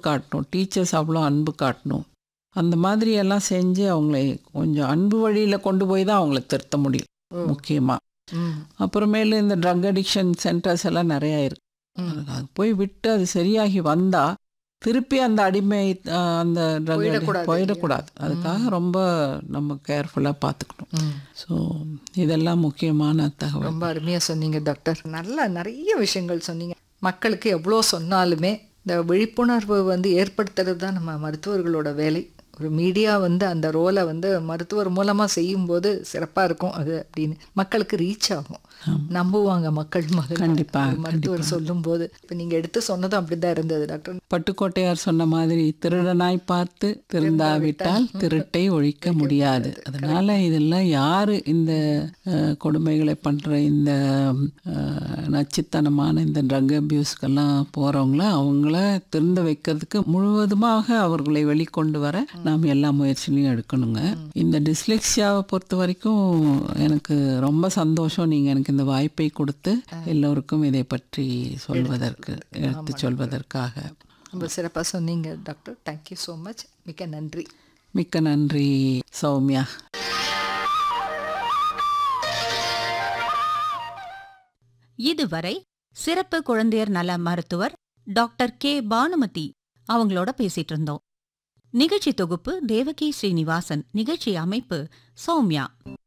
காட்டணும் டீச்சர்ஸ் அவ்வளோ அன்பு காட்டணும் அந்த மாதிரி எல்லாம் செஞ்சு அவங்களை கொஞ்சம் அன்பு வழியில் கொண்டு போய் தான் அவங்கள திருத்த முடியும் ஓ. முக்கியமாக ம். அப்புறமேலு இந்த ட்ரக் அடிக்ஷன் சென்டர்ஸ் எல்லாம் நிறையா இருக்கு ம். அது போய் விட்டு அது சரியாகி வந்தா திருப்பி அந்த அடிமை அஹ், அந்த ட்ரக் போயிடக்கூடாது போயிடக்கூடாது இல்லையா? அதுக்காக ரொம்ப நம்ம கேர்ஃபுல்லாக பார்த்துக்கணும் ம். ஸோ இதெல்லாம் முக்கியமான தகவல் ரொம்ப அருமையா சொன்னீங்க டாக்டர் நல்ல நிறைய விஷயங்கள் சொன்னீங்க மக்களுக்கு எவ்வளோ சொன்னாலுமே இந்த விழிப்புணர்வு வந்து ஏற்படுத்துறது தான் நம்ம மருத்துவர்களோட வேலை ஒரு மீடியா வந்து அந்த ரோலை வந்து மருத்துவர் மூலமாக செய்யும்போது சிறப்பாக இருக்கும் அது அப்படின்னு மக்களுக்கு ரீச் ஆகும் நம்புவாங்க மக்கள் முதல்ல கண்டிப்பா, ஒரு மருத்துவர் சொல்லும்போது இப்போ நீங்கள் எடுத்து சொன்னதும் அப்படி தான் இருந்தது டாக்டர் பட்டுக்கோட்டையார் சொன்ன மாதிரி திருடனாய் பார்த்து திருந்தாவிட்டால் திருட்டை ஒழிக்க முடியாது அதனால இதெல்லாம் யாரு இந்த அஹ், கொடுமைகளை பண்ற இந்த அஹ், நச்சுத்தனமான இந்த ட்ரக் அபியூஸ்க்கெல்லாம் போறவங்கள அவங்கள திருந்த வைக்கிறதுக்கு முழுவதுமாக அவர்களை வெளிக்கொண்டு வர நாம் எல்லா முயற்சியிலையும் எடுக்கணுங்க இந்த டிஸ்லெக்ஸியாவை பொறுத்த வரைக்கும் எனக்கு ரொம்ப சந்தோஷம் நீங்க எனக்கு இந்த வாய்ப்பை கொடுத்து எல்லோருக்கும் இதை பற்றி சொல்வதற்கு எடுத்து சொல்வதற்காக ரொம்ப சிறப்பாக சொன்னீங்க டாக்டர் தேங்க்யூ ஸோ மச் மிக்க நன்றி மிக்க நன்றி சௌமியா இதுவரை சிறப்பு குழந்தையர் நல மருத்துவர் டாக்டர் கே பானுமதி அவங்களோட பேசிட்டு இருந்தோம் நிகழ்ச்சி தொகுப்பு தேவகி ஸ்ரீனிவாசன் நிகழ்ச்சி அமைப்பு சௌமியா